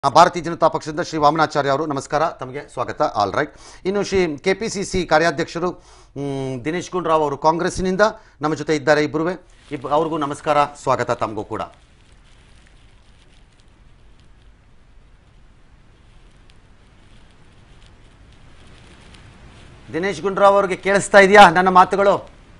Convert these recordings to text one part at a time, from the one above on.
ಆ, ಭಾರತೀಯ ಜನತಾ ಪಕ್ಷದಿಂದ ಶ್ರೀ ವಾಮನಾಚಾರ್ಯ ಅವರು ನಮಸ್ಕಾರ ತಮಗೆ ಸ್ವಾಗತ ಆಲ್ ರೈಟ್ ಇನ್ನು Shri K P C C ಕಾರ್ಯಾಧ್ಯಕ್ಷರು ಮ್, ದಿನೇಶ್ ಗುಂಡೂರಾವ್ ಅವರು ಕಾಂಗ್ರೆಸ್ಸಿನಿಂದ ನಮ್ಮ ಜೊತೆ ಇದ್ದಾರೆ ಇಬ್ಬರುವೆ ಇಬ್ ಅವ್ರಿಗೂ ನಮಸ್ಕಾರ ಸ್ವಾಗತ ತಮಗೂ ಕೂಡ ದಿನೇಶ್ ಗುಂಡೂರಾವ್ ಅವ್ರಿಗೆ ಕೇಳಿಸ್ತಾ ಇದೆಯಾ ನನ್ನ ಮಾತುಗಳು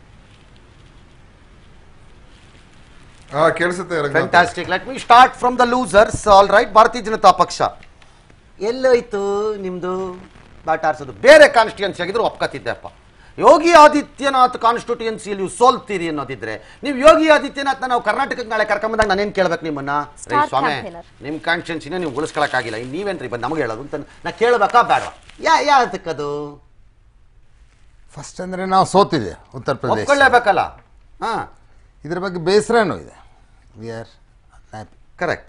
ಹಾ ಕೇಳಿಸುತ್ತೆ Ranganath. Fantastic let me start from the losers all right Bharatiya Janata ಪಕ್ಷ ಎಲ್ಲೋಯ್ತು ನಿಮ್ದು ಬಾಟ್ ಆರ್ಸೋದು ಬೇರೆ ಕಾನ್ಸ್ಟಿಟ್ಯೂನ್ಸಿ ಆಗಿದ್ರು ಒಪ್ಕತ್ತಿದ್ದೆಪ್ಪ ಯೋಗಿ ಆದಿತ್ಯನಾಥ್ ಕಾನ್ಸ್ಟಿಟ್ಯೂನ್ಸಿಯಲ್ಲಿ ನೀವು ಸೋಲ್ತೀರಿ ಅನ್ನೋದಿದ್ರೆ ನೀವು ಯೋಗಿ ಆದಿತ್ಯನಾಥ್ ನಾವು ಕರ್ನಾಟಕಕ್ಕೆ ನಾಳೆ ಕರ್ಕೊಂಬಂದಾಗ ನಾನೇನು ಕೇಳ್ಬೇಕು ನಿಮ್ಮನ್ನ ರೇ Star ಸ್ವಾಮಿ campaigner. ನಿಮ್ಮ ಕಾನ್ಸ್ಟಿಟ್ಯೂನ್ಸಿನ ನೀವು ಉಳಿಸ್ಕೊಳಕ್ಕಾಗಿಲ್ಲ ಇನ್ನು ನೀವೇನ್ರಿ ಬಂದು ನಮಗೆ ಹೇಳೋದು ಅಂತ ನಾ ಕೇಳ್ಬೇಕಾ ಬೇಡವಾ ಯಾ ಯಾತಕ್ಕದು ಫಸ್ಟ್ ಅಂದ್ರೆ ನಾವು ಸೋತಿದೆ ಉತ್ತರ ಪ್ರದೇಶ ಒಪ್ಕೊಳ್ಳೇಬೇಕಲ್ಲ ಹಾ ಇದ್ರ ಬಗ್ಗೆ ಬೇಸರನೂ ಇದೆ we are correct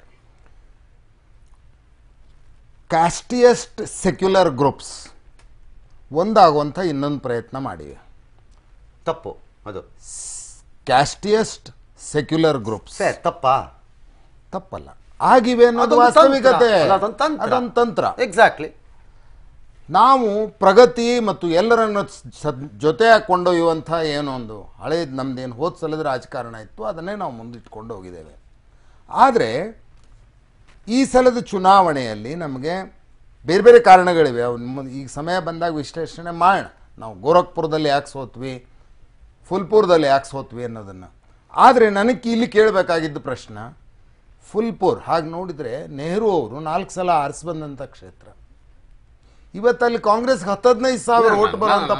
casteist secular groups ಒಂದಾಗುವಂಥ ಇನ್ನೊಂದು ಪ್ರಯತ್ನ ಮಾಡಿವೆ ತಪ್ಪು ಅದು ಕ್ಯಾಸ್ಟಿಯಸ್ಟ್ ಸೆಕ್ಯುಲರ್ ಗ್ರೂಪ್ಸ್ ಸೇ ತಪ್ಪಾ ತಪ್ಪಲ್ಲ ಆಗಿವೆ ಅನ್ನೋದು ಅದೊಂದು ವಾಸ್ತವಿಕತೆ ತಂತ್ರ. ಅಲ್ಲ, ಅದೊಂದು ತಂತ್ರ. ಅದೊಂದು ತಂತ್ರ ಎಕ್ಸಾಕ್ಟ್ಲಿ ನಾವು ಪ್ರಗತಿ ಮತ್ತು ಎಲ್ಲರನ್ನು ಸ- ಜೊತೆ ಕೊಂಡೊಯ್ಯುವಂಥ ಏನೋ ಒಂದು ಹಳೇದು ನಮ್ದೇನು ಹೋದ ಸಲದ ರಾಜಕಾರಣ ಇತ್ತು ಅದನ್ನೇ ನಾವು ಮುಂದಿಟ್ಕೊಂಡು ಹೋಗಿದ್ದೇವೆ ಆದರೆ ಈ ಸಲದ ಚುನಾವಣೆಯಲ್ಲಿ ನಮಗೆ ಬೇರೆ ಬೇರೆ ಕಾರಣಗಳಿವೆ ಅವು ನಿಮ್ಮ ಈಗ ಸಮಯ ಬಂದಾಗ ವಿಶ್ಲೇಷಣೆ ಮಾಡೋಣ ನಾವು ಗೋರಖ್ಪುರದಲ್ಲಿ ಯಾಕೆ ಸೋತ್ವಿ ಫುಲ್ಪುರದಲ್ಲಿ ಯಾಕೆ ಸೋತ್ವಿ ಅನ್ನೋದನ್ನು ಆದರೆ ನನಗೆ ಇಲ್ಲಿ ಕೇಳಬೇಕಾಗಿದ್ದ ಪ್ರಶ್ನೆ ಫುಲ್ಪುರ್ ಹಾಗೆ ನೋಡಿದರೆ ನೆಹರು ಅವರು ನಾಲ್ಕು ಸಲ ಆರಿಸಿ ಬಂದಂಥ ಕ್ಷೇತ್ರ ಇವತ್ತಲ್ಲಿ ಕಾಂಗ್ರೆಸ್ ಹತ್ತದೈದು ಸಾವಿರ ಓಟ್ ಬರುವಂತ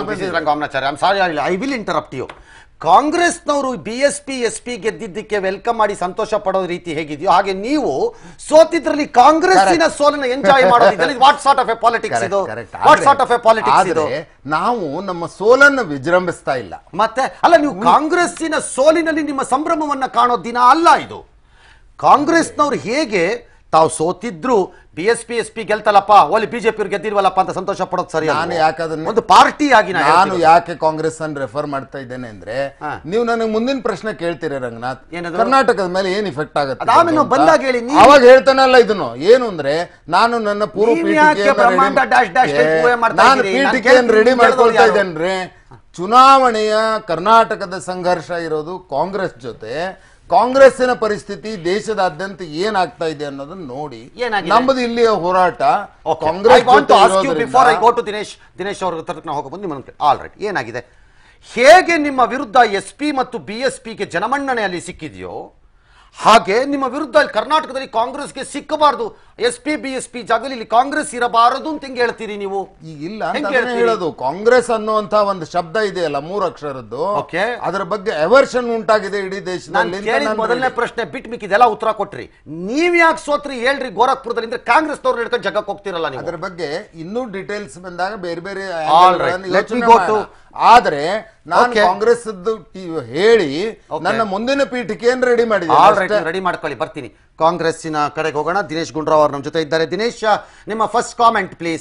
ಪರಿಸ್ಥಿತಿ ಐ ವಿಲ್ ಇಂಟರಪ್ಟ್ ಯು ಕಾಂಗ್ರೆಸ್ನವರು B S P S P ಗೆದ್ದಿದ್ದಕ್ಕೆ ವೆಲ್ಕಮ್ ಮಾಡಿ ಸಂತೋಷ ಪಡೋ ರೀತಿ ಹೇಗಿದೆಯೋ ಹಾಗೆ ನೀವು ಸೋತಿದ್ರಲ್ಲಿ ಕಾಂಗ್ರೆಸ್ಸಿನ Correct. ಸೋಲನ್ನ ಎಂಜಾಯ್ ಮಾಡೋದಿದ್ದಲ್ಲಿ what sort of a politics ಇದು what sort of a politics ಇದು ಆದ್ರೆ ನಾವು ನಮ್ಮ ಸೋಲನ್ನು ವಿಜೃಂಭಿಸ್ತಾ ಇಲ್ಲ ಮತ್ತೆ ಅಲ್ಲ ನೀವು ಕಾಂಗ್ರೆಸ್ಸಿನ ಸೋಲಿನಲ್ಲಿ ನಿಮ್ಮ ಸಂಭ್ರಮವನ್ನ ಕಾಣೋ ದಿನ ಅಲ್ಲ ಇದು ಕಾಂಗ್ರೆಸ್ನವ್ರು ಹೇಗೆ ತಾವು ಸೋತಿದ್ರು B S P S P ಗೆಲ್ತಲ್ಲಪ್ಪ ಓಲಿ ಬಿಜೆಪಿ ಅವ್ರು ಗೆದ್ದಿಲ್ವಲ್ಲಪ್ಪ ಅಂತ ಸಂತೋಷ ಪಡೋದು ಸರಿ ನಾನು ಯಾಕೆ ಅದನ್ನ- ಒಂದು ಪಾರ್ಟಿ ಆಗಿ ನಾ ನಾನು ಹೇಳ್ತಿರೋದು. ಯಾಕೆ ಕಾಂಗ್ರೆಸ್ ಅನ್ನು ರೆಫರ್ ಮಾಡ್ತಾ ಇದ್ದೇನೆ ಅಂದ್ರೆ ಹಾ. ನೀವು ನನಗೆ ಮುಂದಿನ ಪ್ರಶ್ನೆ ಕೇಳ್ತೀರಿ ರಂಗನಾಥ್ ಏನದು? ಕರ್ನಾಟಕದ ಮೇಲೆ ಏನ್ ಇಫೆಕ್ಟ್ ಆಗುತ್ತೆ ಅದಾದ್ಮೇಲೆ ಇದು ನಾವು ಅಂತ? ಬಂದಾಗ ಹೇಳಿ, ನೀವು- ಅವಾಗ ಹೇಳ್ತಾನಲ್ಲ ಇದನ್ನು ಏನು ಅಂದ್ರೆ ನಾನು ನನ್ನ ಪೂರ್ವ ನೀವ್ ಯಾಕೆ ಪೀಠಿಕೆಯನ್ನ ಬ್ರಹ್ಮಾಂಡ ready- dash dash type ಏ, ಊಹೆ ಮಾಡ್ತಾ ನಾನು ಇದ್ದೀರಿ? ನಾನು ಪೀಠಿಕೆಯನ್ನು ಕೇಳ್ತೀನಿ, ರೆಡಿ ನೀವು ಮಾಡ್ಕೊಳ್ತಾ ಯಾರು? ಇದ್ದೇನೆ ಚುನಾವಣೆಯ ಕರ್ನಾಟಕದ ಸಂಘರ್ಷ ಇರೋದು ಕಾಂಗ್ರೆಸ್ ಜೊತೆ ಕಾಂಗ್ರೆಸ್ಸಿನ ಪರಿಸ್ಥಿತಿ ದೇಶದಾದ್ಯಂತ ಏನಾಗ್ತಾ ಇದೆ ಅನ್ನೋದನ್ನ ನೋಡಿ ಏನಾಗಿದೆ? ನಮ್ಮದು ಇಲ್ಲಿಯ ಹೋರಾಟ Okay. Congress I want to ಜೊತೆ ask you ಇರೋದ್ರಿಂದ- before I go to Dinesh Dinesh ಅವ್ರ ಹತ್ರಕ್ಕೆ ನಾವು ಹೋಗಬಹುದು ನಿಮ್ಮನ್ನು ಆಲ್ ರೈಟ್ ಏನಾಗಿದೆ ಹೇಗೆ ನಿಮ್ಮ ವಿರುದ್ಧ ಎಸ್ ಪಿ ಮತ್ತು ಬಿ ಎಸ್ ಪಿಗೆ ಜನಮನ್ನಣೆ ಅಲ್ಲಿ ಸಿಕ್ಕಿದೆಯೋ ಹಾಗೆ ನಿಮ್ಮ ವಿರುದ್ಧ ಇಲ್ಲಿ ಕರ್ನಾಟಕದಲ್ಲಿ ಕಾಂಗ್ರೆಸ್ಗೆ ಸಿಕ್ಕಬಾರದು S P B S P ಜಾಗದಲ್ಲಿ ಇಲ್ಲಿ ಕಾಂಗ್ರೆಸ್ ಇರಬಾರದು ಅಂತ ಹೆಂಗೆ ಹೇಳ್ತೀರಿ ನೀವು ಈಗ ಇಲ್ಲ ಅಂತ ಹೆಂಗ್ ಅದನ್ನೇ ಹೇಳ್ತೀರಿ? ಹೇಳೋದು ಕಾಂಗ್ರೆಸ್ ಅನ್ನುವಂತ ಒಂದು ಶಬ್ದ ಇದೆಯಲ್ಲ ಮೂರು ಅಕ್ಷರದ್ದು Okay. ಅದರ ಬಗ್ಗೆ ಎವರ್ಷನ್ ಉಂಟಾಗಿದೆ ಇಡೀ ನಾನು ದೇಶದಲ್ಲಿ ಅಂತ ಕೇಳಿದ ನಾನು ಮೊದಲನೇ ಹೇಳಿದೆ. ಪ್ರಶ್ನೆ ಬಿಟ್ಟು ಮಿಕ್ಕಿದೆಲ್ಲ ಉತ್ತರ ಕೊಟ್ರಿ ನೀವ್ ಯಾಕೆ ಸೋತ್ರಿ ಹೇಳ್ರಿ ಗೋರಖ್ಪುರದಲ್ಲಿ ಅಂದ್ರೆ ಕಾಂಗ್ರೆಸ್ನವ್ರು ಹಿಡ್ಕೊಂಡು ಜಗಕ್ಕೆ ಹೋಗ್ತಿರಲ್ಲ ನೀವು ಅದರ ಬಗ್ಗೆ ಇನ್ನೂ ಡೀಟೇಲ್ಸ್ ಬಂದಾಗ ಬೇರೆ ಬೇರೆ All angle right. ಗಳನ್ನು Let me ಯೋಚನೆ go to- ಮಾಡೋಣ. ಆದ್ರೆ ನಾನು Okay. ಕಾಂಗ್ರೆಸ್ ಹೇಳಿ Okay. ನನ್ನ ಮುಂದಿನ ಪೀಠಿಕೆಯನ್ನು ರೆಡಿ ಆಲ್ ಮಾಡಿದೆ ರೈಟ್ ರೆಡಿ ಮಾಡ್ಕೊಳ್ಳಿ ಬರ್ತೀನಿ ಕಾಂಗ್ರೆಸ್ಸಿನ ಕಡೆಗೆ ಹೋಗೋಣ ದಿನೇಶ್ ಗುಂಡ್ರಾವ್ ಅವರು ನಮ್ಮ ಜೊತೆ ಇದ್ದಾರೆ ದಿನೇಶ್ ನಿಮ್ಮ first comment please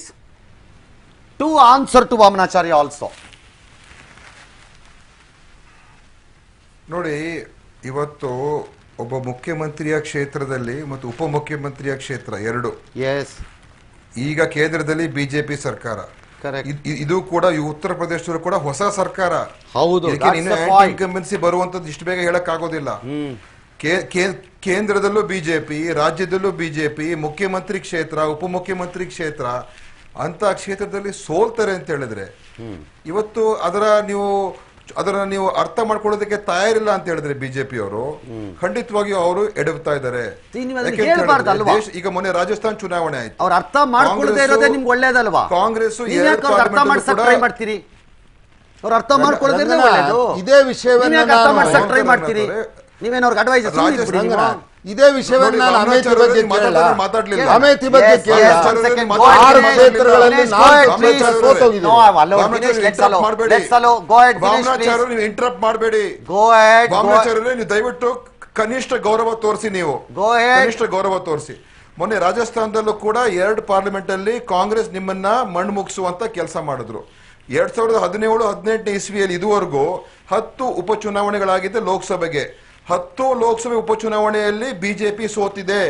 to answer to Vamanacharya also ನೋಡಿ ಇವತ್ತು ಒಬ್ಬ ಮುಖ್ಯಮಂತ್ರಿಯ ಕ್ಷೇತ್ರದಲ್ಲಿ ಮತ್ತು ಉಪಮುಖ್ಯಮಂತ್ರಿಯ ಕ್ಷೇತ್ರ ಎರಡು ಎಸ್ ಈಗ ಕೇಂದ್ರದಲ್ಲಿ ಬಿಜೆಪಿ ಸರ್ಕಾರ Correct. ಇದ್- ಇದ್- ಇದು ಕೂಡ ಈ ಉತ್ತರ ಪ್ರದೇಶದಲ್ಲೂ ಕೂಡ ಹೊಸ ಸರ್ಕಾರ ಹೌದು, ಇದಕ್ಕೆ that's ಇನ್ನು the ಆಂಟಿ point. ಇನ್ಕಂಬೆನ್ಸಿ ಬರುವಂತದ್ದು ಇಷ್ಟು ಬೇಗ ಹೇಳಕ್ ಆಗೋದಿಲ್ಲ ಕೇ- ಕೇ- ಕೇಂದ್ರದಲ್ಲೂ ಬಿಜೆಪಿ ರಾಜ್ಯದಲ್ಲೂ ಬಿಜೆಪಿ ಮುಖ್ಯಮಂತ್ರಿ ಕ್ಷೇತ್ರ ಉಪಮುಖ್ಯಮಂತ್ರಿ ಕ್ಷೇತ್ರ ಅಂತ ಕ್ಷೇತ್ರದಲ್ಲಿ ಸೋಲ್ತಾರೆ ಅಂತ ಹೇಳಿದ್ರೆ ಇವತ್ತು ಅದರ ನೀವು ಅದರ ನೀವು ಅರ್ಥ ಮಾಡ್ಕೊಳ್ಳೋದಕ್ಕೆ ತಯಾರಿಲ್ಲ ಅಂತ ಹೇಳಿದ್ರೆ ಬಿಜೆಪಿ ಅವರು ಖಂಡಿತವಾಗಿಯೂ ಅವರು ಎಡವ್ತಾ ಇದ್ದಾರೆ see, ನೀವು ಅದನ್ನ ಯಾಕೆ ಅಂತ ಹೇಳ್ಬಾರ್ದು ಹೇಳಿದ್ರೆ ಅಲ್ವಾ? ದೇಶ- ಈಗ ಮೊನ್ನೆ ರಾಜಸ್ಥಾನ್ ಚುನಾವಣೆ ಆಯ್ತು ಅವ್ರ ಅರ್ಥ ಮಾಡ್ಕೊಳ್ಳದೆ ಕಾಂಗ್ರೆಸ್ಸು- ಇರೋದೇ ನಿಮ್ಗೆ ಒಳ್ಳೇದಲ್ವಾ ಕಾಂಗ್ರೆಸ್ಸು ನೀವ್ ಎರಡು ಯಾಕೆ ಅವ್ರ್ಗೆ ಅರ್ಥ ಪಾರ್ಲಿಮೆಂಟಲ್ಲೂ ಮಾಡ್ಸಕ್ ಕೂಡ- ಟ್ರೈ ಮಾಡ್ತೀರಿ ಅವ್ರ ಅರ್ಥ ಮಾಡ್ಕೊಳ್ಳೋದೇ ರಂಗನಾಥ್, ಒಳ್ಳೇದು ಇದೇ ವಿಷಯವನ್ನ ನೀವ್ ಯಾಕೆ ಅರ್ಥ ನಾನು- ಮಾಡ್ಸಕ್ ಟ್ರೈ ರಂಗನಾಥ್ ಮಾಡ್ತೀರಿ ಅವರೇ, ನೀವೇನು ಅವ್ರಿಗೆ ಅಡ್ವೈಸ್ ರಾಜೇಶ್ ರಂಗನಾಥ್, ಇದೇ ವಿಷಯವನ್ನ ನೋಡಿ, ನಾನು ಅಮೇಥಿ ರಾಮನಾಚಾರ್ಯ ಬಗ್ಗೆ ಮಾತಾಡ್ಲಿಲ್ಲ, ಕೇಳಲ್ಲ ಮಾತಾಡ್ಲಿಲ್ಲ. ಅಮೇಥಿ ಬಗ್ಗೆ Yes, ಕೇಳಲ್ಲ yes, one second, ಮಾತಾಡ್ಲಿಲ್ಲ. go ahead, ಆರು Dinesh. ಕ್ಷೇತ್ರಗಳಲ್ಲಿ Dinesh, ನಾಲ್ಕು go ahead, ಕ್ಷೇತ್ರ please. ಸೋತೋಗಿದೆ. No, allow Dinesh, Vamanacharya let's interrupt allow. ಮಾಡ್ಬೇಡಿ. Let's allow. Go ahead, Dinesh, please. ವಾಮನಾಚಾರ್ಯರು ನೀವು ಇಂಟರಪ್ಟ್ ಮಾಡಬೇಡಿ Go ahead, go ahead. ವಾಮನಾಚಾರ್ಯರೇ ನೀವು ದಯವಿಟ್ಟು ಕನಿಷ್ಠ ಗೌರವ ತೋರಿಸಿ ನೀವು Go ahead. ಕನಿಷ್ಠ ಗೌರವ ತೋರಿಸಿ ಮೊನ್ನೆ ರಾಜಸ್ಥಾನದಲ್ಲೂ ಕೂಡ ಎರಡು ಪಾರ್ಲಿಮೆಂಟ್ ಅಲ್ಲಿ ಕಾಂಗ್ರೆಸ್ ನಿಮ್ಮನ್ನ ಮಣ್ಣು ಮುಗಿಸುವಂತ ಕೆಲಸ ಮಾಡಿದ್ರು ಎರಡ್ ಸಾವಿರದ ಹದಿನೇಳು ಹದಿನೆಂಟನೇ ಇಸ್ವಿಯಲ್ಲಿ ಇದುವರೆಗೂ ಹತ್ತು ಉಪಚುನಾವಣೆಗಳಾಗಿದೆ ಲೋಕಸಭೆಗೆ ಹತ್ತು ಲೋಕಸಭೆ ಉಪಚುನಾವಣೆಯಲ್ಲಿ ಬಿಜೆಪಿ ಸೋತಿದೆ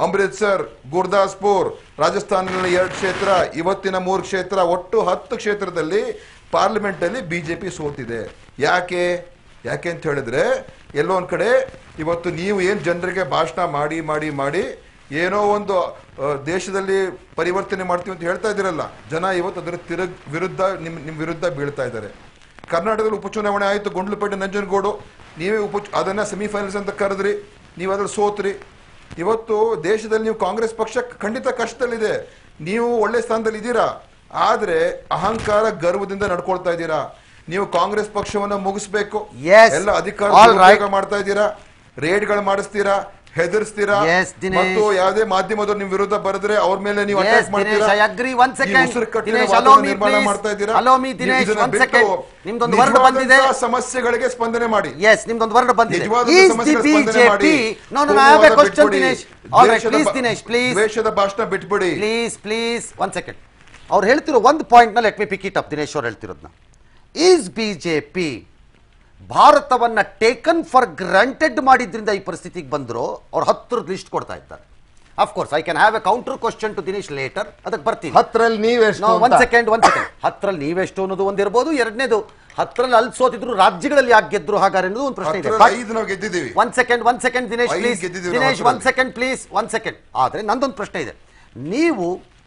ಅಮೃತ್ಸರ್ ಗುರ್ದಾಸ್ಪುರ್ ರಾಜಸ್ಥಾನದಲ್ಲಿ ಎರಡು ಕ್ಷೇತ್ರ ಇವತ್ತಿನ ಮೂರು ಕ್ಷೇತ್ರ ಒಟ್ಟು ಹತ್ತು ಕ್ಷೇತ್ರದಲ್ಲಿ ಪಾರ್ಲಿಮೆಂಟ್ ಅಲ್ಲಿ ಬಿಜೆಪಿ ಸೋತಿದೆ ಯಾಕೆ ಯಾಕೆ ಅಂತ ಹೇಳಿದ್ರೆ ಎಲ್ಲೋ ಒಂದ್ ಕಡೆ ಇವತ್ತು ನೀವು ಏನ್ ಜನರಿಗೆ ಭಾಷಣ ಮಾಡಿ ಮಾಡಿ ಮಾಡಿ ಏನೋ ಒಂದು ಆ, ದೇಶದಲ್ಲಿ ಪರಿವರ್ತನೆ ಮಾಡ್ತೀವಿ ಅಂತ ಹೇಳ್ತಾ ಇದ್ದೀರಲ್ಲ ಜನ ಇವತ್ತು ಅದರ ತಿರುಗ್ ವಿರುದ್ಧ ನಿಮ್ ನಿಮ್ ವಿರುದ್ಧ ಬೀಳ್ತಾ ಇದ್ದಾರೆ ಕರ್ನಾಟಕದಲ್ಲಿ ಉಪಚುನಾವಣೆ ಆಯಿತು ಗುಂಡ್ಲುಪೇಟೆ ನಂಜನಗೂಡು ನೀವೇ ಉಪ ಅದನ್ನ ಸೆಮಿಫೈನಲ್ಸ್ ಅಂತ ಕರೆದ್ರಿ ನೀವು ಅದ್ರಲ್ಲಿ ಸೋತ್ರಿ ಇವತ್ತು ದೇಶದಲ್ಲಿ ನೀವು ಕಾಂಗ್ರೆಸ್ ಪಕ್ಷ ಖಂಡಿತ ಕಷ್ಟದಲ್ಲಿದೆ ನೀವು ಒಳ್ಳೆ ಸ್ಥಾನದಲ್ಲಿ ಇದ್ದೀರಾ ಆದ್ರೆ ಅಹಂಕಾರ ಗರ್ವದಿಂದ ನಡ್ಕೊಳ್ತಾ ಇದ್ದೀರಾ ನೀವು ಕಾಂಗ್ರೆಸ್ ಪಕ್ಷವನ್ನ ಮುಗಿಸ್ಬೇಕು Yes. ಎಲ್ಲ ಅಧಿಕಾರ All right. ದುರುಪಯೋಗ ಮಾಡ್ತಾ ಇದ್ದೀರಾ ರೇಡ್ಗಳು ಮಾಡಿಸ್ತೀರಾ ಹೆದರ್ಸ್ತೀರಾ Yes, ದಿನೇಶ್. ಮತ್ತು ಯಾವುದೇ ಮಾಧ್ಯಮದವ್ರು ನಿಮ್ ವಿರುದ್ಧ ಬರೆದ್ರೆ ಅವ್ರ ಮೇಲೆ ನೀವು Yes, ಅಟ್ಯಾಕ್ ಮಾಡ್ತೀರಾ ದಿನೇಶ್, I agree. One ಈ second. ಉಸಿರು ಕಟ್ಟಿದ ದಿನೇಶ್, ವಾತಾವರಣ allow me, ನಿರ್ಮಾಣ please. ಮಾಡ್ತಾ ಇದ್ದೀರಾ Allow me, ನೀವು ದಿನೇಶ್, ಇದನ್ನ one ಬಿಟ್ಟು second. ನಿಮ್ದೊಂದು word ನಿಜವಾದಂತಹ ಬಂದಿದೆ. ಸಮಸ್ಯೆಗಳಿಗೆ ಸ್ಪಂದನೆ ಮಾಡಿ ಎಸ್ ನಿಮ್ದೊಂದು ವರ್ಡ್ ಬಂದಿದೆ ನಿಜವಾದ ಈಸ್ ದಿ ಸಮಸ್ಯೆಗಳ ಸ್ಪಂದನೆ ಮಾಡಿ. BJP no no I have a ಕೋಮುವಾದ ಕ್ವಶನ್ ಬಿಟ್ಬಿಡಿ. ದಿನೇಶ್ ಆಲ್ ರೈಟ್ ದ್ವೇಷದ ಪ್ಲೀಸ್ ಬ- ದಿನೇಶ್ ಪ್ಲೀಸ್ ದ್ವೇಷದ ಭಾಷಣ ಬಿಟ್ಬಿಡಿ ಪ್ಲೀಸ್ ಪ್ಲೀಸ್ ಒನ್ ಸೆಕೆಂಡ್ ಅವ್ರು ಹೇಳ್ತಿರೋ ಒಂದು ಪಾಯಿಂಟ್ನ let me pick it up Dinesh ಅವ್ರು ಹೇಳ್ತಿರೋದನ್ನ ಈಸ್ ಬಿ ಜೆ ಪಿ ಭಾರತವನ್ನ ಟೇಕನ್ ಫಾರ್ ಗ್ರಾಂಟೆಡ್ ಮಾಡಿದ್ರಿಂದ ಈ ಪರಿಸ್ಥಿತಿಗೆ ಬಂದ್ರು ಅವ್ರು ಹತ್ರದ ಲಿಸ್ಟ್ ಕೊಡ್ತಾ ಇದ್ದಾರೆ of course I can have a counter question to Dinesh later ಅದಕ್ಕೆ ಬರ್ತೀನಿ ಹತ್ತರಲ್ಲಿ ನೀವೆಷ್ಟು ಒನ್ ಅಂತ? ಸೆಕೆಂಡ್ ಒನ್ ಸೆಕೆಂಡ್ ಹತ್ತರಲ್ಲಿ ನೀವೆಷ್ಟು ಅನ್ನೋದು ಒಂದಿರ್ಬೋದು ಎರಡನೇದು ಹತ್ತರಲ್ಲಿ ಅಲ್ಲಿ ಸೋತಿದ್ರು ರಾಜ್ಯಗಳಲ್ಲಿ ಯಾಕೆ ಗೆದ್ರು ಹಾಗಾದ್ರೆ ಅನ್ನೋದು ಒಂದು ಪ್ರಶ್ನೆ ಇದೆ ಹತ್ತರಲ್ಲಿ ಐದು ನಾವು ಗೆದ್ದಿದ್ದೀವಿ one second one second Dinesh ಐದು ಪ್ಲೀಸ್ ಗೆದ್ದಿದ್ದೀವಿ ನಾವು ದಿನೇಶ್ ಒನ್ ಹತ್ತರಲ್ಲಿ. ಸೆಕೆಂಡ್ ಪ್ಲೀಸ್ ಒನ್ ಸೆಕೆಂಡ್ ಆದ್ರೆ ನಂದೊಂದು ಪ್ರಶ್ನೆ ಇದೆ ನೀವು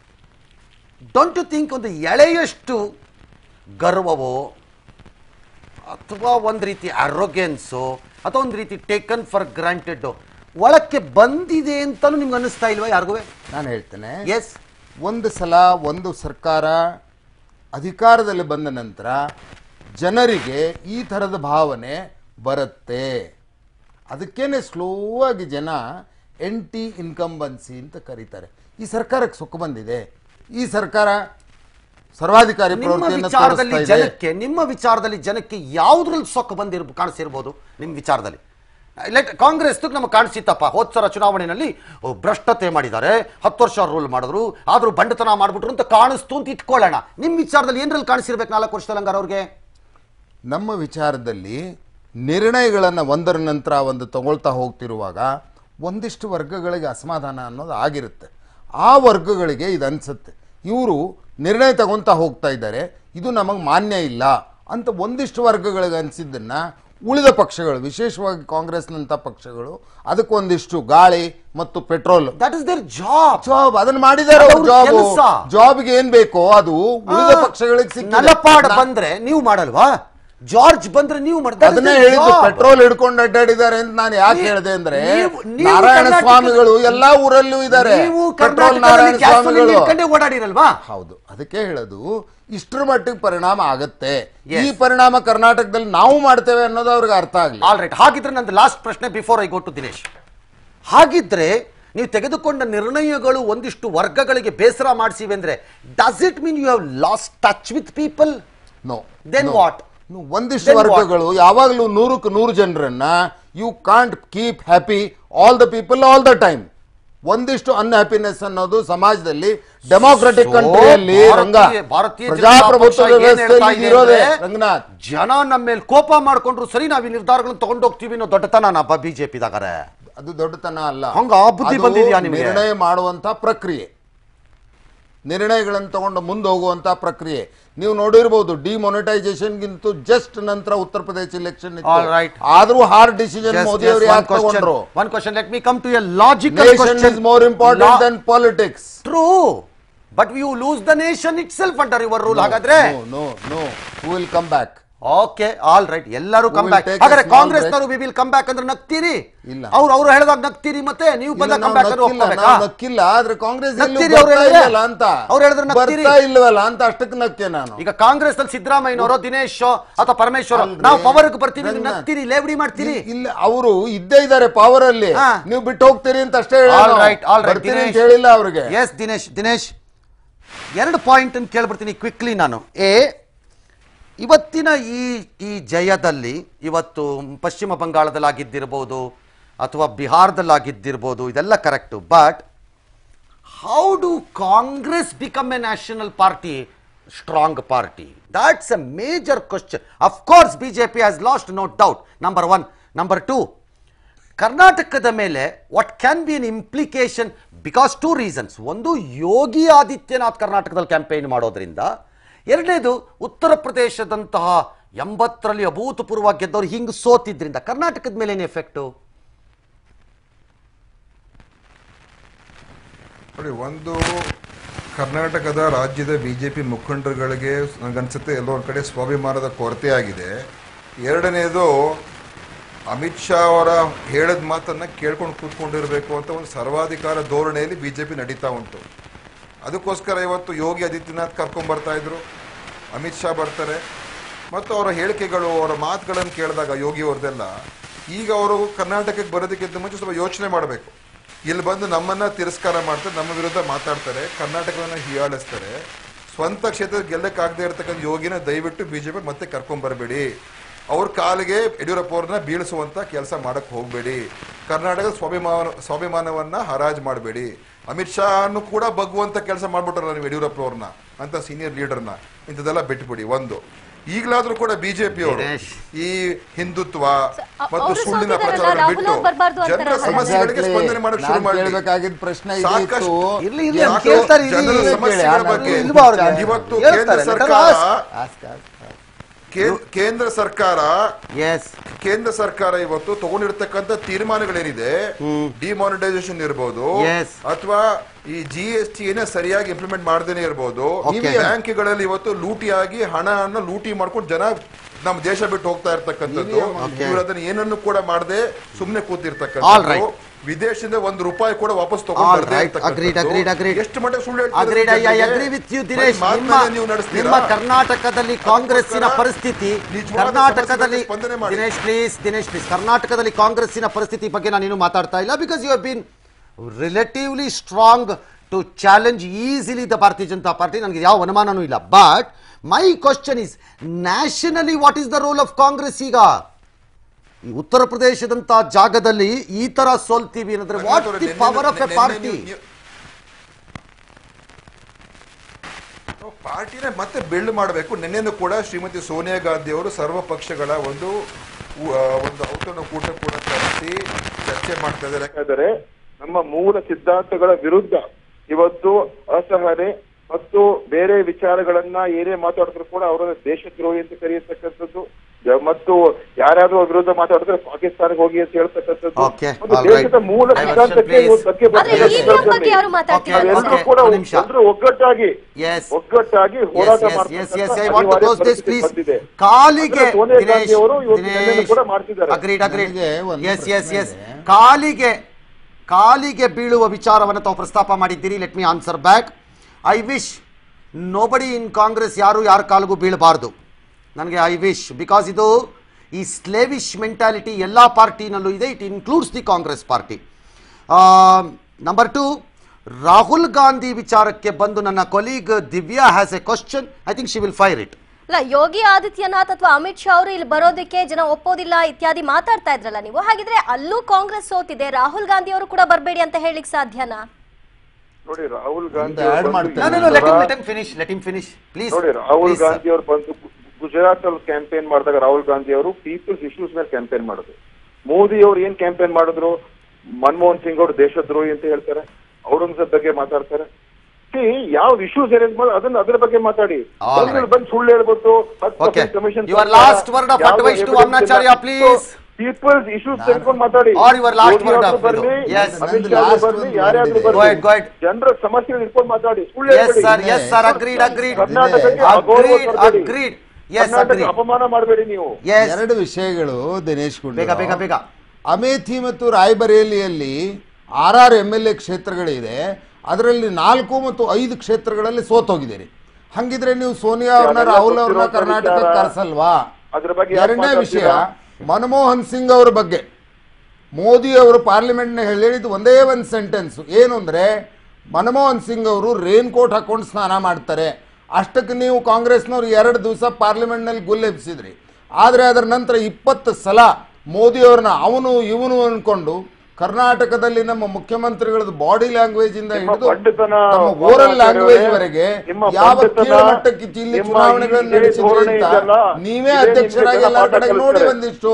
ಡೋಂಟ್ ಯು ಥಿಂಕ್ ಒಂದು ಎಳೆಯಷ್ಟು ಗರ್ವವೋ ಅಥವಾ ಒಂದು ರೀತಿ ಅರೋಗ್ಯನ್ಸು ಅಥವಾ ಒಂದು ರೀತಿ ಟೇಕನ್ ಫಾರ್ ಗ್ರಾಂಟೆಡ್ ಒಳಕ್ಕೆ ಬಂದಿದೆ ಅಂತಲೂ ನಿಮ್ಗೆ ಅನ್ನಿಸ್ತಾ ಇಲ್ವಾ ಯಾರಿಗೂ ನಾನು ಹೇಳ್ತೇನೆ ಎಸ್ ಒಂದು ಸಲ ಒಂದು ಸರ್ಕಾರ ಅಧಿಕಾರದಲ್ಲಿ ಬಂದ ನಂತರ ಜನರಿಗೆ ಈ ಥರದ ಭಾವನೆ ಬರುತ್ತೆ ಅದಕ್ಕೇನೆ ಸ್ಲೋ ಆಗಿ ಜನ ಎಂಟಿ ಇನ್ಕಂಬನ್ಸಿ ಅಂತ ಕರೀತಾರೆ ಈ ಸರ್ಕಾರಕ್ಕೆ ಸುಖ ಬಂದಿದೆ ಈ ಸರ್ಕಾರ ಸರ್ವಾಧಿಕಾರಿ ನಿಮ್ಮ ಪ್ರವೃತ್ತಿಯನ್ನು ವಿಚಾರದಲ್ಲಿ ತೋರಿಸ್ತಾ ಇದೆ ಜನಕ್ಕೆ ನಿಮ್ಮ ವಿಚಾರದಲ್ಲಿ ಜನಕ್ಕೆ ಯಾವುದ್ರಲ್ಲಿ ಸೊಕ್ಕು ಬಂದಿರ್ ಕಾಣಿಸಿರ್ಬೋದು ನಿಮ್ಮ ವಿಚಾರದಲ್ಲಿ ಲೆಟ್ ಕಾಂಗ್ರೆಸ್ ನಮಗೆ ಕಾಣಿಸಿತ್ತಪ್ಪ ಹೋದ್ ಸಲ ಚುನಾವಣೆಯಲ್ಲಿ ಓ, ಭ್ರಷ್ಟತೆ ಮಾಡಿದ್ದಾರೆ ಹತ್ತು ವರ್ಷ ರೂಲ್ ಮಾಡಿದ್ರು ಆದ್ರೂ ಬಂಡತನ ಮಾಡ್ಬಿಟ್ರು ಅಂತ ಕಾಣಿಸ್ತು ಅಂತ ಇಟ್ಕೊಳ್ಳೋಣ ನಿಮ್ಮ ವಿಚಾರದಲ್ಲಿ ಏನ್ರಲ್ಲಿ ಕಾಣಿಸಿರ್ಬೇಕು ನಾಲ್ಕು ವರ್ಷದಲ್ಲಿ ಹಂಗಾರೆ ಅವ್ರಿಗೆ ನಮ್ಮ ವಿಚಾರದಲ್ಲಿ ನಿರ್ಣಯಗಳನ್ನು ಒಂದರ ನಂತರ ಒಂದು ತಗೊಳ್ತಾ ಹೋಗ್ತಿರುವಾಗ ಒಂದಿಷ್ಟು ವರ್ಗಗಳಿಗೆ ಅಸಮಾಧಾನ ಅನ್ನೋದು ಆಗಿರುತ್ತೆ ಆ ವರ್ಗಗಳಿಗೆ ಇದು ಅನಿಸುತ್ತೆ ಇವರು ನಿರ್ಣಯ ತಗೊಳ್ತಾ ಹೋಗ್ತಾ ಇದ್ದಾರೆ ಇದು ನಮಗೆ ಮಾನ್ಯ ಇಲ್ಲ ಅಂತ ಒಂದಿಷ್ಟು ವರ್ಗಗಳಿಗೆ ಅನಿಸಿದ್ದನ್ನು ಉಳಿದ ಪಕ್ಷಗಳು ವಿಶೇಷವಾಗಿ ಕಾಂಗ್ರೆಸ್ನಂಥ ಪಕ್ಷಗಳು ಅದಕ್ಕೊಂದಿಷ್ಟು ಗಾಳಿ ಮತ್ತು petrol that is there job job ಅದನ್ನ ಮಾಡಿದ್ದಾರೆ ಅದು ಅವ್ರ ಜಾಬ್ ಕೆಲ್ಸ. ಜಾಬ್ಗೆ ಏನ್ ಬೇಕೋ ಅದು ಉಳಿದ ಪಕ್ಷಗಳಿಗೆ ಸಿಕ್ಕಿದೆ. ನಲಪಾಡ್ ನಾ- ಬಂದ್ರೆ ನೀವು ಮಾಡಲ್ವಾ ಜಾರ್ಜ್ ಬಂದ್ರೆ ನೀವು ಅದನ್ನೇ ಹೇಳಿದ್ದು ಪೆಟ್ರೋಲ್ ಹಿಡ್ಕೊಂಡು ಅಡ್ಡಾಡಿದ್ದಾರೆ ಅಂತ ನಾನು ಯಾಕೆ ನೀವು- ಹೇಳಿದೆ ಅಂದ್ರೆ ನೀವು- ನೀವು ನಾರಾಯಣ ಕರ್ನಾಟಕದ- ಸ್ವಾಮಿಗಳು ಎಲ್ಲಾ ಊರಲ್ಲೂ ಇದ್ದಾರೆ ನೀವು ಪೆಟ್ರೋಲ್ ಕರ್ನಾಟಕದಲ್ಲಿ ನಾರಾಯಣ gasoline ಸ್ವಾಮಿಗಳು ಹಿಡ್ಕೊಂಡೇ ಓಡಾಡಿರಲ್ವಾ ಹೌದು ಅದಕ್ಕೆ ಹೇಳೋದು ಇಷ್ಟರ ಮಟ್ಟಿಗೆ ಪರಿಣಾಮ ಆಗತ್ತೆ Yes. ಈ ಪರಿಣಾಮ ಕರ್ನಾಟಕದಲ್ಲಿ ನಾವು ಮಾಡ್ತೇವೆ ಅನ್ನೋದು ಅವ್ರಿಗೆ ಅರ್ಥ ಆಗ್ಲಿ ಆಲ್ ರೈಟ್ ಹಾಗಿದ್ರೆ ನಂದು ಲಾಸ್ಟ್ ಪ್ರಶ್ನೆ before I go to Dinesh ಹಾಗಿದ್ರೆ ನೀವು ತೆಗೆದುಕೊಂಡ ನಿರ್ಣಯಗಳು ಒಂದಿಷ್ಟು ವರ್ಗಗಳಿಗೆ ಬೇಸರ ಮಾಡಿಸಿವೆ ಅಂದ್ರೆ does it mean you have lost touch with people no Then what? ಒಂದಿಷ್ಟು Then what? ವರ್ಗಗಳು ಯಾವಾಗಲೂ ನೂರಕ್ಕೆ ನೂರು ಜನರನ್ನ you can't keep happy all the people all the time ಒಂದಿಷ್ಟು ಅನ್ಹ್ಯಾಪಿನೆಸ್ ಅನ್ನೋದು ಸಮಾಜದಲ್ಲಿ ಡೆಮೋಕ್ರೆಟಿಕ್ So, ಕಂಟ್ರಿಯಲ್ಲಿ ರಂಗ ಭಾರತೀಯ- ಭಾರತೀಯ ಜನತಾ ಪ್ರಜಾಪ್ರಭುತ್ವ ಪಕ್ಷ ಏನ್ ಹೇಳ್ತಾ ವ್ಯವಸ್ಥೆಯಲ್ಲಿ ಇದೆ ಇರೋದೇ ಅಂದ್ರೆ, ರಂಗನಾಥ್ ಜನ ನಮ್ಮ ಮೇಲೆ ಕೋಪ ಮಾಡ್ಕೊಂಡ್ರು ಸರಿ ನಾವು ಈ ನಿರ್ಧಾರಗಳನ್ನು ತಗೊಂಡೋಗ್ತೀವಿ ಅನ್ನೋ ದೊಡ್ಡತನ ನಾ ಬಿಜೆಪಿದಾಗಾರೆ ಅದು ದೊಡ್ಡತನ ಅಲ್ಲ ಹಂಗ ಆ ಬುದ್ಧಿ ಅದು ಬಂದಿದ್ಯಾ ನಿಮ್ಗೆ? ನಿರ್ಣಯ ಮಾಡುವಂತ ಪ್ರಕ್ರಿಯೆ ನಿರ್ಣಯಗಳನ್ನು ತಗೊಂಡು ಮುಂದೆ ಹೋಗುವಂತ ಪ್ರಕ್ರಿಯೆ ನೀವು ನೋಡಿರ್ಬೋದು ಡಿಮೊನಿಟೈಸೇಷನ್ಗಿಂತ ಜಸ್ಟ್ ನಂತರ Uttar Pradesh election All right. ಆದ್ರೂ ಹಾರ್ಡ್ ಡಿಸಿಷನ್ ಮೋದಿ ಅವರು ಯಾಕೆ ತಗೊಂಡ್ರು one question let me come to a logical nation is more important than politics true but you lose the nation itself under your rule ಹಾಗಾದ್ರೆ no no will come back okay all right ಎಲ್ಲರೂ come will back take a ಹಾಗಾದ್ರೆ small Congress break. ನವರು we will come back ಅಂದ್ರೆ ನಗ್ತೀರಿ ಇಲ್ಲ. ಅವ್ರು ಅವ್ರು ಹೇಳಿದಾಗ ನಗ್ತೀರಿ ಮತ್ತೆ ನೀವು ಬಂದಾಗ ಕಮ್ ಬ್ಯಾಕ್ ಅಂದ್ರೆ ಒಪ್ಕೋಬೇಕಾ ನಕ್ಕಿಲ್ಲ ಆದ್ರೆ ಕಾಂಗ್ರೆಸ್ ಎಲ್ಲೂ ನಗ್ತೀರಿ ಅವ್ರು ಬರ್ತಾ ಹೇಳಿದ್ರೆ? ಇಲ್ಲಲ್ಲ ಅಂತ ಅವ್ರು ಹೇಳಿದ್ರೆ ನಗ್ತೀರಿ? ಬರ್ತಾ ಇಲ್ವಲ್ಲ ಅಂತ ಅಷ್ಟಕ್ಕೆ ನಕ್ಕೆ ನಾನು ಈಗ ಕಾಂಗ್ರೆಸ್ ಅಲ್ಲಿ ಸಿದ್ದರಾಮಯ್ಯನವರು ದಿನೇಶ್ ಅಥವಾ ಪರಮೇಶ್ವರ್ ಅಲ್ರಿ. ನಾವು ಪವರ್ ಬರ್ತೀವಿ ನೀವು ರಂಗನಾಥ್. ನಗ್ತೀರಿ ಲೇವಡಿ ಮಾಡ್ತೀರಿ ಇಲ್- ಇಲ್ಲ ಅವರು ಇದ್ದೇ ಇದ್ದಾರೆ ಪವರ್ ಅಲ್ಲಿ ಹಾ. ನೀವು ಬಿಟ್ಟು ಹೋಗ್ತೀರಿ ಅಂತ ಅಷ್ಟೇ ಹೇಳೋದು. ಆಲ್ ರೈಟ್ ಆಲ್ ರೈಟ್ ಬರ್ತೀನಿ ಅಂತ ಹೇಳಿಲ್ಲ ಅವ್ರಿಗೆ ಎಸ್ ದಿನೇಶ್ ದಿನೇಶ್ ಎರಡು ಪಾಯಿಂಟ್ ಅನ್ನು ಕೇಳ್ಬಿಡ್ತೀನಿ ಕ್ವಿಕ್ಲಿ ನಾನು ಎ ಇವತ್ತಿನ ಈ ಈ ಜಯದಲ್ಲಿ ಇವತ್ತು ಪಶ್ಚಿಮ ಬಂಗಾಳದಲ್ಲಾಗಿದ್ದಿರ್ಬೋದು ಅಥವಾ ಬಿಹಾರದಲ್ಲಾಗಿದ್ದಿರ್ಬೋದು ಇದೆಲ್ಲ correct but how do Congress become a national party strong party that's a major question of course bjp has lost no doubt number one number two ಕರ್ನಾಟಕದ ಮೇಲೆ what can be an implication because two reasons ಒಂದು ಯೋಗಿ ಆದಿತ್ಯನಾಥ್ ಕರ್ನಾಟಕದಲ್ಲಿ campaign ಮಾಡೋದ್ರಿಂದ ಎರಡನೇದು ಉತ್ತರ ಪ್ರದೇಶದಂತಹ ಎಂಬತ್ತರಲ್ಲಿ ಅಭೂತಪೂರ್ವ ಗೆದ್ದವ್ರು ಹಿಂಗೆ ಸೋತಿದ್ರಿಂದ ಕರ್ನಾಟಕದ ಮೇಲೆ ಏನು ಎಫೆಕ್ಟು ನೋಡಿ ಒಂದು ಕರ್ನಾಟಕದ ರಾಜ್ಯದ ಬಿಜೆಪಿ ಮುಖಂಡರುಗಳಿಗೆ ನನಗನ್ಸುತ್ತೆ ಎಲ್ಲೋ ಒಂದು ಕಡೆ ಸ್ವಾಭಿಮಾನದ ಕೊರತೆ ಆಗಿದೆ ಎರಡನೇದು ಅಮಿತ್ ಶಾ ಅವರ ಹೇಳಿದ ಮಾತನ್ನ ಕೇಳ್ಕೊಂಡು ಕೂತ್ಕೊಂಡಿರಬೇಕು ಅಂತ ಒಂದು ಸರ್ವಾಧಿಕಾರ ಧೋರಣೆಯಲ್ಲಿ ಬಿಜೆಪಿ ನಡೀತಾ ಉಂಟು ಅದಕ್ಕೋಸ್ಕರ ಇವತ್ತು ಯೋಗಿ ಆದಿತ್ಯನಾಥ್ ಕರ್ಕೊಂಡ್ ಬರ್ತಾ ಇದ್ರು ಅಮಿತ್ ಶಾ ಬರ್ತಾರೆ ಮತ್ತು ಅವರ ಹೇಳಿಕೆಗಳು ಅವರ ಮಾತುಗಳನ್ನು ಕೇಳಿದಾಗ ಯೋಗಿ ಅವ್ರದ್ದೆಲ್ಲ ಈಗ ಅವರು ಕರ್ನಾಟಕಕ್ಕೆ ಬರೋದಕ್ಕಿಂತ ಮುಂಚೆ ಸ್ವಲ್ಪ ಯೋಚನೆ ಮಾಡಬೇಕು ಇಲ್ಲಿ ಬಂದು ನಮ್ಮನ್ನ ತಿರಸ್ಕಾರ ಮಾಡ್ತಾರೆ ನಮ್ಮ ವಿರುದ್ಧ ಮಾತಾಡ್ತಾರೆ ಕರ್ನಾಟಕವನ್ನ ಹೀಯಾಳಿಸ್ತಾರೆ ಸ್ವಂತ ಕ್ಷೇತ್ರ ಗೆಲ್ಲಕ್ಕಾಗದೇ ಇರತಕ್ಕಂಥ ಯೋಗಿನ ದಯವಿಟ್ಟು ಬಿಜೆಪಿ ಮತ್ತೆ ಕರ್ಕೊಂಡ್ ಬರಬೇಡಿ ಅವ್ರ ಕಾಲಿಗೆ ಯಡಿಯೂರಪ್ಪ ಅವ್ರನ್ನ ಬೀಳಿಸುವಂತ ಕೆಲಸ ಮಾಡಕ್ ಹೋಗಬೇಡಿ ಕರ್ನಾಟಕದ ಸ್ವಾಭಿಮಾನ ಸ್ವಾಭಿಮಾನವನ್ನ ಹರಾಜ್ ಮಾಡಬೇಡಿ ಅಮಿತ್ ಶಾ ಅನ್ನು ಕೂಡ ಬಗ್ಗುವಂತ ಕೆಲಸ ಮಾಡ್ಬಿಟ್ರಲ್ಲ ನೀವು ಯಡಿಯೂರಪ್ಪ ಅವ್ರನ್ನ ಅಂತ ಸೀನಿಯರ್ ಲೀಡರ್ನ ಇಂಥದ್ದೆಲ್ಲ ಬಿಟ್ಬಿಡಿ ಒಂದು ಈಗಲಾದ್ರೂ ಕೂಡ ಬಿಜೆಪಿ ಅವರು ದಿನೇಶ್. ಈ ಹಿಂದುತ್ವ ಅ- ಮತ್ತು ಅವ್ರು ಸುಳ್ಳಿನ ಸೋತಿದಾರಲ್ಲ, ಪ್ರಚಾರ ರಾಹುಲ್ ಬಿಟ್ಟು ಅವ್ರು ಬರ್ಬಾರ್ದು ಜನರ ಅಂತಾರಲ್ಲ. ಸಮಸ್ಯೆಗಳಿಗೆ Exactly. ಸ್ಪಂದನೆ ಮಾಡಕ್ ಶುರು ನಾನ್ ಮಾಡಿ ಕೇಳ್ಬೇಕಾಗಿದ್ದ ಪ್ರಶ್ನೆ ಇದೇ ಸಾಕಷ್ಟು ಇತ್ತು. ಇರ್ಲಿ, ಇರ್ಲಿ, ಯಾಕೋ ಕೇಳ್ತಾರೆ, ಇರ್ಲಿ, ಜನರ ಇರ್ಲಿ, ಸಮಸ್ಯೆಗಳ ಕೇಳಿ, ಬಗ್ಗೆ ನಾನು ಇಲ್ವಾ ಅವ್ರಿಗೆ? ಇವತ್ತು ಹೇಳ್ತಾರೆ, ಕೇಂದ್ರ ಬೇಕಾದ್ರೆ ಸರ್ಕಾರ ask. Ask, ask, ask. ಕೇ- ಕೇಂದ್ರ ಸರ್ಕಾರ ಎಸ್ ಕೇಂದ್ರ ಸರ್ಕಾರ ಇವತ್ತು ತಗೊಂಡಿರ್ತಕ್ಕಂಥ ತೀರ್ಮಾನಗಳೇನಿದೆ ಡಿಮಾನಿಟೈಸೇಷನ್ ಇರ್ಬೋದು Yes. ಅಥವಾ ಈ ಜಿ ಎಸ್ ಟಿ ಸರಿಯಾಗಿ ಇಂಪ್ಲಿಮೆಂಟ್ ಮಾಡದೇನೆ ಇರ್ಬೋದು Okay. ಬ್ಯಾಂಕ್ಗಳಲ್ಲಿ ಇವತ್ತು ಲೂಟಿಯಾಗಿ ಹಣವನ್ನು ಲೂಟಿ ಮಾಡ್ಕೊಂಡು ಜನ ನಮ್ಮ ದೇಶ ಬಿಟ್ಟು ಹೋಗ್ತಾ ಇರ್ತಕ್ಕಂಥದ್ದು Okay. ಇವರು ಅದನ್ನ ಏನನ್ನು ಕೂಡ ಮಾಡದೆ ಸುಮ್ಮನೆ All ಕೂತಿರ್ತಕ್ಕಂಥದ್ದು right. ವಿದೇಶದಿಂದ ಒಂದು ರೂಪಾಯಿ ಕೂಡ ವಾಪಸ್ All ತಗೊಂಡು right. Agreed, agreed, agreed. ಎಷ್ಟು ಮಟ್ಟಿಗೆ ಸುಳ್ಳು ಅಗ್ರೀಡ್ ಐ ಹೇಳ್ತೀರಾ ಅಗ್ರಿ ವಿತ್ ಯು ಜನರಿಗೆ? ದಿನೇಶ್ ಬರೀ ನಿಮ್ಮ ಮಾತನ್ನ ನೀವು ನಡೆಸ್ತೀರಾ? ನಿಮ್ಮ ಕರ್ನಾಟಕದಲ್ಲಿ ಕಾಂಗ್ರೆಸ್ಸಿನ ಅದಕ್ಕೋಸ್ಕರ ಪರಿಸ್ಥಿತಿ ನಿಜವಾದ ಕರ್ನಾಟಕದಲ್ಲಿ ಸಮಸ್ಯೆಗಳಿಗೆ ಸ್ಪಂದನೆ ಮಾಡಿ. ದಿನೇಶ್ ಪ್ಲೀಸ್ ದಿನೇಶ್ ಪ್ಲೀಸ್ ಕರ್ನಾಟಕದಲ್ಲಿ ಕಾಂಗ್ರೆಸ್ಸಿನ ಪರಿಸ್ಥಿತಿ ಬಗ್ಗೆ ನಾನೇನು ಮಾತಾಡ್ತಾ ಇಲ್ಲ because you have been relatively strong to challenge easily the Bharatiya Janata party ನನಗೆ ಯಾವ ಅನುಮಾನನೂ ಇಲ್ಲ but my question is nationally what is the role of Congress ಈಗ ಈ ಉತ್ತರ ಪ್ರದೇಶದಂತ ಜಾಗದಲ್ಲಿ ಈ ತರ ಸೋಲ್ತೀವಿ ಅನ್ನೋದ್ರೆ what the power of a party ಪಾರ್ಟಿನ ಮತ್ತೆ ಬಿಲ್ಡ್ ಮಾಡಬೇಕು ನಿನ್ನೆನೂ ಕೂಡ ಶ್ರೀಮತಿ ಸೋನಿಯಾ ಗಾಂಧಿ ಅವರು ಸರ್ವ ಪಕ್ಷಗಳ ಒಂದು ಉ- ಆ, ಒಂದು ಔತಣ ಕೂಟ ಕೂಡ ಕರೆಸಿ ಚರ್ಚೆ ಮಾಡ್ತಾ ಇದ್ದಾರೆ ಆದರೆ ನಮ್ಮ ಮೂಲ ಸಿದ್ಧಾಂತಗಳ ವಿರುದ್ಧ ಇವತ್ತು ಅಸಹನೆ ಮತ್ತು ಬೇರೆ ವಿಚಾರಗಳನ್ನ ಏನೇ ಮಾತಾಡಿದ್ರು ಕೂಡ ಅವರನ್ನ ದೇಶದ್ರೋಹಿ ಅಂತ ಕರೆಯತಕ್ಕಂಥದ್ದು ಯ- ಮತ್ತು ಯಾರ್ಯಾರು ಅವ್ರ ವಿರುದ್ಧ ಮಾತಾಡಿದ್ರೆ ಪಾಕಿಸ್ತಾನಕ್ಕೆ ಹೋಗಿ ಅಂತ ಹೇಳ್ತಕ್ಕಂಥದ್ದು Okay, ಮತ್ತು all ದೇಶದ right. ಮೂಲ Diversion, ಸಿದ್ಧಾಂತಕ್ಕೆ please. ಇವತ್ತು ಧಕ್ಕೆ ಆದ್ರೆ ಬರ್ತಿದೆ ಈ ಸಂದರ್ಭದಲ್ಲಿ. ಬಗ್ಗೆ ಯಾರು ಮಾತಾಡ್ತಿಲ್ಲ Okay, ನಾವೆಲ್ಲರೂ okay. ಕೂಡ ಒಂದು ನಿಮಿಷ. ಎಲ್ಲರೂ ಒಗ್ಗಟ್ಟಾಗಿ Yes. ಒಗ್ಗಟ್ಟಾಗಿ Yes, ಹೋರಾಟ yes, yes, ಮಾಡ್ತಕ್ಕಂಥ yes, I want to ಅನಿವಾರ್ಯ close this, ಪರಿಸ್ಥಿತಿ please. ಬಂದಿದೆ. ಕಾಲಿಗೆ ಅದನ್ನ ಸೋನಿಯಾ ದಿನೇಶ್ ಗಾಂಧಿ ಅವರು ಇವತ್ತು ನೆನ್ನೆನೂ ದಿನೇಶ್ ಕೂಡ ಮಾಡ್ತಿದ್ದಾರೆ ಅಗ್ರೀಡ್ ಅಗ್ರೀಡ್ ನನಗೆ ಒಂದು ಎಸ್ ಎಸ್ ಪ್ರಶ್ನೆ ಎಸ್ ಇದೆ. ಕಾಲಿಗೆ ಕಾಲಿಗೆ ಬೀಳುವ ವಿಚಾರವನ್ನು ತಾವು ಪ್ರಸ್ತಾಪ ಮಾಡಿದ್ದೀರಿ let me answer back I wish nobody in Congress ಯಾರು ಯಾರ ಕಾಲಿಗೂ ಬೀಳಬಾರ್ದು ನನಗೆ ಐ ವಿಶ್ ಬಿಕಾಸ್ ಇದು ಈ ಸ್ಲೇವಿಶ್ ಮೆಂಟಾಲಿಟಿ ಎಲ್ಲ ಪಾರ್ಟಿನಲ್ಲೂ ಇದೆ it includes the Congress party number two Rahul Gandhi ವಿಚಾರಕ್ಕೆ ಬಂದು ನನ್ನ colleague Divya has a question I think she will fire it ಅಲ್ಲ ಯೋಗಿ ಆದಿತ್ಯನಾಥ್ ಅಥವಾ ಅಮಿತ್ ಶಾ ಅವರು ಇಲ್ಲಿ ಬರೋದಕ್ಕೆ ಜನ ಒಪ್ಪೋದಿಲ್ಲ ಇತ್ಯಾದಿ ಮಾತಾಡ್ತಾ ಇದ್ರಲ್ಲ ನೀವು ಹಾಗಿದ್ರೆ ಅಲ್ಲೂ ಕಾಂಗ್ರೆಸ್ ಸೋತಿದೆ ರಾಹುಲ್ ಗಾಂಧಿ ಅವರು ಕೂಡ ಬರಬೇಡಿ ಅಂತ ಹೇಳಿಕ್ ಸಾಧ್ಯನಾ ನೋಡಿ ರಾಹುಲ್ ಗಾಂಧಿ ಒಂದು ಅವರು add ಬಂದು ಮಾಡ್ತೇನೆ. No, no, no, let him, let him finish. Let him finish. Please. ನೋಡಿ ರಾಹುಲ್ Please, sir. ಗಾಂಧಿ ಅವರು ಬಂದು ಗು- ಗುಜರಾತ್ ಅಲ್ಲಿ ಕ್ಯಾಂಪೇನ್ ಮಾಡಿದಾಗ ರಾಹುಲ್ ಗಾಂಧಿ ಅವರು ಪೀಪಲ್ಸ್ ಇಶ್ಯೂಸ್ ಮೇಲೆ ಕ್ಯಾಂಪೇನ್ ಮಾಡಿದ್ರು ಮೋದಿ ಅವರು ಏನ್ ಕ್ಯಾಂಪೇನ್ ಮಾಡಿದ್ರು ಮನಮೋಹನ್ ಸಿಂಗ್ ಅವರು ದೇಶದ್ರೋಹಿ ಅಂತ ಹೇಳ್ತಾರೆ ಔರಂಗಜೇಬ್ ಬಗ್ಗೆ ಮಾತಾಡ್ತಾರೆ See, ಯಾವ ಇಶ್ಯೂಸ್ ಏನೇನ್ ಮಾಡಿ ಅದನ್ನ ಅದ್ರ ಬಗ್ಗೆ ಮಾತಾಡಿ All ಬಂದು right. ಬಂದು ಸುಳ್ಳು ಹೇಳ್ಬಿಟ್ಟು Okay. Your last word of advice to Annacharya, please. People's issues ತೆಗೆದುಕೊಂಡು ಮಾತಾಡಿ Or your last Modi word ಅವರು of ಬರ್ಲಿ, ಇದು. Yes. ಅಮಿತ್ ನಂದು ಶಾ ಅವರು last ಬರ್ಲಿ, ಒಂದು ಯಾರ್ಯಾದ್ರು ಬಂದಿದೆ. ಬರ್ಲಿ. Go ahead, go ahead. ಜನರ ಸಮಸ್ಯೆ ಇಟ್ಕೊಂಡು ಮಾತಾಡಿ ಸುಳ್ಳು Yes, ಹೇಳ್ಬೇಡಿ. sir. Yes, sir. Agreed, agreed. ಕರ್ನಾಟಕಕ್ಕೆ Agreed, ಅಗೌರವ ತರಬೇಡಿ. agreed. Yes, Karnataka agreed. ಅಪಮಾನ ಮಾಡಬೇಡಿ ನೀವು Yes. ಎರಡು ವಿಷಯಗಳು ದಿನೇಶ್ ಬೇಗ ಗುಂಡೂರಾವ್. ಬೇಗ ಬೇಗ ಅಮೇಥಿ ಮತ್ತು ರಾಯ್ಬರೇಲಿಯಲ್ಲಿ R R M L A ಕ್ಷೇತ್ರಗಳಿದೆ ಅದರಲ್ಲಿ ನಾಲ್ಕು ಮತ್ತು ಐದು ಕ್ಷೇತ್ರಗಳಲ್ಲಿ ಸೋತೋಗಿದ್ದೀರಿ ಹಂಗಿದ್ರೆ ನೀವು ಸೋನಿಯಾ ಅವ್ರನ್ನ ಅದೆಲ್ಲ ರಾಹುಲ್ ಅವ್ರನ್ನ ಗೊತ್ತಿರೋ ಕರ್ನಾಟಕ ವಿಚಾರ. ಕರೆಸಲ್ವಾ ಅದ್ರ ಬಗ್ಗೆ ಯಾಕೆ ಎರಡನೇ ವಿಷಯ ಮಾತಾಡ್ತೀರಾ? ಮನಮೋಹನ್ ಸಿಂಗ್ ಅವ್ರ ಬಗ್ಗೆ ಮೋದಿ ಅವರು ಪಾರ್ಲಿಮೆಂಟ್ನ ಹೇಳಿದ್ದು ಒಂದೇ ಒಂದು ಸೆಂಟೆನ್ಸ್ ಏನು ಅಂದರೆ ಮನಮೋಹನ್ ಸಿಂಗ್ ಅವರು ರೇನ್ ಕೋಟ್ ಹಾಕೊಂಡು ಸ್ನಾನ ಮಾಡ್ತಾರೆ ಅಷ್ಟಕ್ಕೆ ನೀವು ಕಾಂಗ್ರೆಸ್ನವ್ರು ಎರಡು ದಿವಸ ಪಾರ್ಲಿಮೆಂಟ್ನಲ್ಲಿ ಗುಲ್ಲೆಬ್ಸಿದ್ರಿ ಆದರೆ ಅದರ ನಂತರ ಇಪ್ಪತ್ತು ಸಲ ಮೋದಿ ಅವ್ರನ್ನ ಅವನು ಇವನು ಅನ್ಕೊಂಡು ಕರ್ನಾಟಕದಲ್ಲಿ ನಮ್ಮ ಮುಖ್ಯಮಂತ್ರಿಗಳದ್ದು ಬಾಡಿ ಲ್ಯಾಂಗ್ವೇಜ್ ಇಂದ ನಿಮ್ಮ ಹಿಡಿದು ಬಂಡತನ ನಮ್ಮ ಓರಲ್ ಮಾತಾಡೋರೆ, ಲ್ಯಾಂಗ್ವೇಜ್ ವರೆಗೆ ನಿಮ್ಮ ಯಾವ ಬಂಡತನ, ಕೀಳುಮಟ್ಟಕ್ಕೆ ಇಲ್ಲಿ ನಿಮ್ಮ ಚುನಾವಣೆಗಳನ್ನು ಇದೇ ನಡೆಸಿದ್ರಿ ಧೋರಣೆ ಅಂತ ಇದೆಯಲ್ಲ, ನೀವೇ ಇದೇ ಅಧ್ಯಕ್ಷರಾಗಿ ನಿಮ್ಗೆ ಎಲ್ಲ ಪಾಠ ಕಡೆ ನೋಡಿ ಕಲಿಸ್ತಾರೆ. ಬಂದಿಷ್ಟು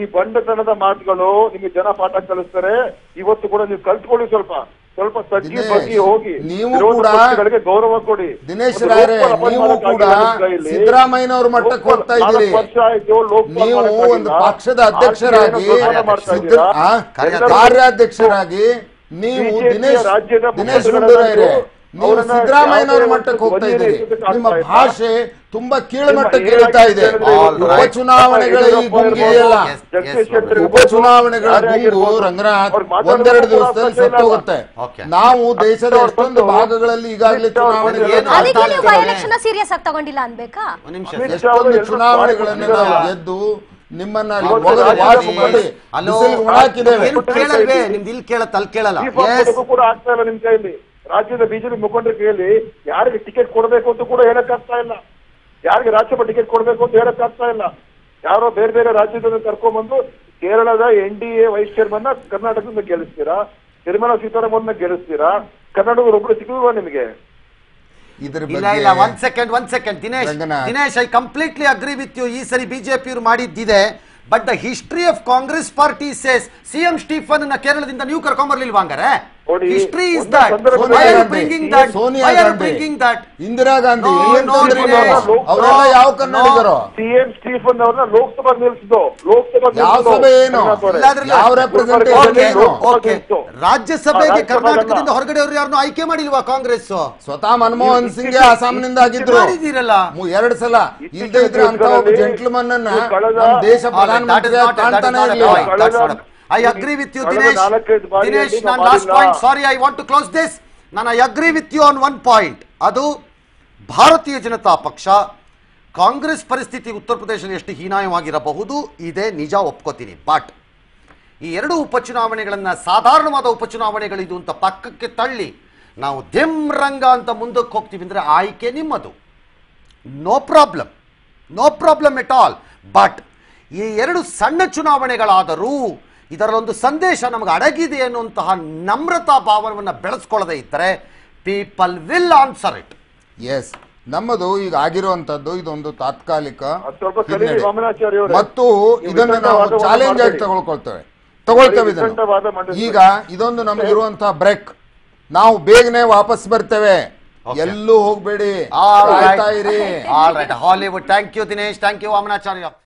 ಈ ಬಂಡತನದ ಮಾತುಗಳು ನಿಮಗೆ ಜನ ಪಾಠ ಕಲಿಸ್ತಾರೆ ಇವತ್ತು ಕೂಡ ನೀವು ಕಲ್ತ್ಕೊಳ್ಳಿ ಸ್ವಲ್ಪ ಸ್ವಲ್ಪ ತಗ್ಗಿ ದಿನೇಶ್, ಬಗ್ಗಿ ಹೋಗಿ ನೀವು ವಿರೋಧ ಕೂಡ ಪಕ್ಷಗಳಿಗೆ ಗೌರವ ಕೊಡಿ ದಿನೇಶ್ ಒಂದು ರಾಯರೇ ಲೋಕಪಾಲ್ ಅಪಾಯಿಂಟ್ ನೀವು ಕೂಡ ಮಾಡೋಕ್ಕಾಗಿಲ್ಲ ನಿಮ್ಮ ಕೈಯಲ್ಲಿ. ಸಿದ್ದರಾಮಯ್ಯನವ್ರ ಮಟ್ಟಕ್ಕೆ ಲೋಕಪಾಲ್ ಹೋಗ್ತಾ ಇದ್ದೀರಿ ನಾಲ್ಕು ವರ್ಷ ಆಯ್ತು, ಲೋಕಪಾಲ್ ನೀವು ಮಾಡೋಕ್ಕಾಗಿಲ್ಲ. ಒಂದು ಪಕ್ಷದ ಅಧ್ಯಕ್ಷರಾಗಿ RTI ಏನೋ ಮಾಡ್ತಾ ಸಿದ್ದ- ಇದ್ದೀರಾ? ಆ? ಕಾರ್ಯ- ಕಾರ್ಯಾಧ್ಯಕ್ಷರಾಗಿ ನೀವು BJP ಯ ದಿನೇಶ್ ರಾಜ್ಯದ ದಿನೇಶ್ ಮುಖಂಡರಾಗಿ ಗುಂಡೂರಾಯರೇ ನೀವು ಅವರನ್ನ ಸಿದ್ದರಾಮಯ್ಯನವ್ರ ಯಾವುದೇ ಮಟ್ಟಕ್ಕೆ ಹೋಗ್ತಾ ಒಂದು ಇದ್ದೀರಿ ಎತ್ತುತ್ತೆ ನಿಮ್ಮ ಆಗ್ತಾ ಇಲ್ಲ. ಭಾಷೆ ತುಂಬಾ ಕೀಳುಮಟ್ಟಕ್ಕೆ ನಿಮ್ಮ ಇಳ್ತಾ ಇದೆ ಏನಾಗಿದೆ All right. ಉಪಚುನಾವಣೆಗಳ ಈ ಗುಂಗಿದೆಯಲ್ಲ Yes, ಜಗದೀಶ್ yes, ಶೆಟ್ಟರ್ ಇರ್ಬೋದು, ಉಪಚುನಾವಣೆಗಳ ಯಾರೇ ಗುಂಗು ಆಗಿರ್ಬೋದು, ರಂಗನಾಥ್ ಅವ್ರು ಮಾತಾಡೋದು ಒಂದೆರಡು ಕೂಡ ದಿವಸದಲ್ಲಿ ಅವಕಾಶ ಇಲ್ಲ ಸತ್ತೋಗುತ್ತೆ Okay. ನಾವು ದೇಶದ ಅವ್ರು ಎಷ್ಟೊಂದು ಬಂದು ಭಾಗಗಳಲ್ಲಿ ಈಗಾಗಲೇ ಅಮಿತ್ ಶಾ ಅವ್ರು ಚುನಾವಣೆ ಬಂದು ಏನು ಅದಕ್ಕೆ ನೀವು ಬೈ ಆಗ್ತಾ ಎಲೆಕ್ಷನ್ ಸೀರಿಯಸ್ ಆಗಿ ತಗೊಂಡಿಲ್ಲ ಅನ್ಬೇಕಾ ಒಂದ್ ನಿಮಿಷ ಅಮಿತ್ ಸರ್. ಶಾ ಅವರು ಎಷ್ಟೊಂದು ಎಲ್ಲರೂ ಚುನಾವಣೆಗಳನ್ನು ನಾವು ಸ್ವಾಗತಿಸಿದಾರಲ್ಲ. ಗೆದ್ದು ನಿಮ್ಮನ್ನ ಅಲ್ಲಿ ಇವತ್ತು ಒಗೆದು ರಾಜ್ಯದ ವಾಸಿ ಮುಖಂಡರು- ಮಾಡಿ ಹಲೋ ಬಿಸಿಲಿಗೆ ಒಣಾಕಿದ್ದೇವೆ ಏನು ಕೇಳಲ್ವೇ ನಿಮ್ದು ಇಲ್ಲಿ ಕೇಳತ್ತ ಅಲ್ಲಿ ಕೇಳಲ್ಲ ಚೀಫ್ ಎಸ್ ಆಫೀಸರ್ಗೂ ಕೂಡ ಆಗ್ತಾ ಇಲ್ಲ ನಿಮ್ ಕೈಯಲ್ಲಿ ರಾಜ್ಯದ ಬಿಜೆಪಿ ಮುಖಂಡರ ಕೈಯಲ್ಲಿ ಯಾರಿಗೆ ಟಿಕೆಟ್ ಕೊಡಬೇಕು ಅಂತ ಕೂಡ ಹೇಳಕ್ಕಾಗ್ತಾ ಇಲ್ಲ ಯಾರಿಗೆ ರಾಜ್ಯಸಭಾ ಟಿಕೆಟ್ ಕೊಡಬೇಕು ಅಂತ ಹೇಳಕ್ಕಾಗ್ತಾ ಇಲ್ಲ ಯಾರೋ ಬೇರೆ ಬೇರೆ ರಾಜ್ಯದಿಂದ ಕರ್ಕೊಂಡ್ಬಂದು ಕೇರಳದ N D A vice chairman ಕರ್ನಾಟಕದಿಂದ ಗೆಲ್ಲಿಸ್ತೀರಾ ನಿರ್ಮಲಾ ಸೀತಾರಾಮನ್ ಗೆಲ್ಲಿಸ್ತೀರಾ ಕನ್ನಡದವರೊಬ್ರು ಸಿಗುವ ನಿಮಗೆ ಇದ್ರ ಇಲ್ಲ ಬಗ್ಗೆ ಇಲ್ಲ ಒಂದ್ ಸೆಕೆಂಡ್ ಒಂದ್ second Dinesh Ranganath. Dinesh I completely agree with you ಈ ಸರಿ ಬಿಜೆಪಿ ಅವರು ಮಾಡಿದ್ದಿದೆ but the history of Congress party says C M Stephen ನ ಕೇರಳದಿಂದ ನೀವು ಕರ್ಕೊಂಡ್ ಬರ್ಲಿಲ್ವಾ ಹಂಗಾರೆ ನೋಡಿ, ಹಿಸ್ಟ್ರಿ ಇಸ್ ಒಂದು ದಟ್ ಸಂದರ್ಭದಲ್ಲಿ why are Gandhi, bringing that Sonia why are Gandhi, bringing that Indira Gandhi No, ಏನ್ no, ತೊಂದ್ರೆ no, ಇದೆ? no, ಅವರೆಲ್ಲ no, ಯಾವ ಕನ್ನಡಿಗರು ಸಿಎಂ ಸ್ಟೀಫನ್ ಅವ್ರನ್ನ ಲೋಕಸಭಾ ನಿಲ್ಸಿದ್ದು ಲೋಕಸಭಾ ಯಾವ ಸಭೆ ಏನು? ಇಲ್ಲಾಂದ್ರೆ ಯಾವ representation ಓಕೆ ಏನು? ಓಕೆ ರಾಜ್ಯಸಭೆಗೆ ರಾಜ್ಯಸಭೆಗಲ್ಲ. ಕರ್ನಾಟಕದಿಂದ ಹೊರಗಡೆ ಅವರು ಯಾರನ್ನೂ ಆಯ್ಕೆ ಮಾಡಿಲ್ವಾ ಕಾಂಗ್ರೆಸ್ ಸ್ವತಃ ಮನಮೋಹನ್ ಸಿಂಗ್ ಅಸ್ಸಾಂನಿಂದ ಆಗಿದ್ರು ಮಾಡಿದ್ದೀರಲ್ಲ ಮು- ಎರಡ್ ಸಲ ಇಲ್ದೇ ಇದ್ರೆ ಅಂತ ಒಬ್ಬ ದಿವಸಗಳಲ್ಲಿ ಜೆಂಟ್ಲ್ಮನ್ ಅನ್ನ ನೀವು ಕಳೆದ- ನಮ್ಮ ದೇಶ All right, that is ಪ್ರಧಾನಮಂತ್ರಿ not- that is ಕಾಣ್ತಾನೆ not a ಇರ್ಲಿಲ್ಲ point. That's not a- I agree with you, ಕಳೆದ Dinesh. ನಾಲ್ಕೈದು ಬಾರಿಯಲ್ಲಿ Dinesh, ನಾವು ನಾನು ಲಾಸ್ಟ್ ಮಾಡಿಲ್ಲ. Point sorry I want to close this ನಾನು I agree with you on one point ಅದು ಭಾರತೀಯ ಜನತಾ ಪಕ್ಷ ಕಾಂಗ್ರೆಸ್ ಪರಿಸ್ಥಿತಿ ಉತ್ತರ ಪ್ರದೇಶದಲ್ಲಿ ಎಷ್ಟು ಹೀನಾಯವಾಗಿರಬಹುದು ಇದೇ ನಿಜ ಒಪ್ಕೋತೀನಿ ಬಟ್ ಈ ಎರಡು ಉಪಚುನಾವಣೆಗಳನ್ನ ಸಾಧಾರಣವಾದ ಉಪಚುನಾವಣೆಗಳಿದು ಅಂತ ಪಕ್ಕಕ್ಕೆ ತಳ್ಳಿ ನಾವು ದಿಮ್ ರಂಗ ಅಂತ ಮುಂದಕ್ಕೆ ಹೋಗ್ತೀವಿ ಅಂದ್ರೆ ಆಯ್ಕೆ ನಿಮ್ಮದು no problem no problem at all but ಈ ಎರಡು ಸಣ್ಣ ಚುನಾವಣೆಗಳಾದರೂ ಇದರಲ್ಲೊಂದು ಸಂದೇಶ ನಮಗೆ ಅಡಗಿದೆ ಅನ್ನುವಂತಹ ನಮ್ರತಾ ಭಾವನವನ್ನು ಬೆಳೆಸ್ಕೊಳ್ಳದೆ ಇದ್ದರೆ ಪೀಪಲ್ ವಿಲ್ ಆನ್ಸರ್ ಇಟ್ ಎಸ್ ನಮ್ಮದು ಈಗ ಆಗಿರುವಂತದ್ದು ಇದೊಂದು ತಾತ್ಕಾಲಿಕ ಅದ್ ಸ್ವಲ್ಪ ಕಲೀರಿ ಹಿನ್ನಡೆ. ವಾಮನಾಚಾರ್ಯ ಅವರೇ. ಮತ್ತು ನೀವು ಇದನ್ನ ನಾವು ವಿತಂಡವಾದವನ್ನು ಚಾಲೆಂಜ್ ಆಗಿ ಮಾಡಬೇಡಿ. ತಗೊಳ್ಕೊಳ್ತೇವೆ ತಗೊಳ್ತೇವೆ ಇದನ್ನು ವಿತಂಡವಾದ ಮಂಡಿಸ್ಬೇಡಿ. ಈಗ ಇದೊಂದು ನಮಗಿರುವಂತಹ ಬ್ರೇಕ್ ನಾವು ಬೇಗನೆ ವಾಪಸ್ ಬರ್ತೇವೆ Okay. ಎಲ್ಲೂ ಹೋಗ್ಬೇಡಿ All ಕಾಯ್ತಾ right. ಇರಿ All right. Hollywood. Thank you, Dinesh. Thank you, Vamanacharya.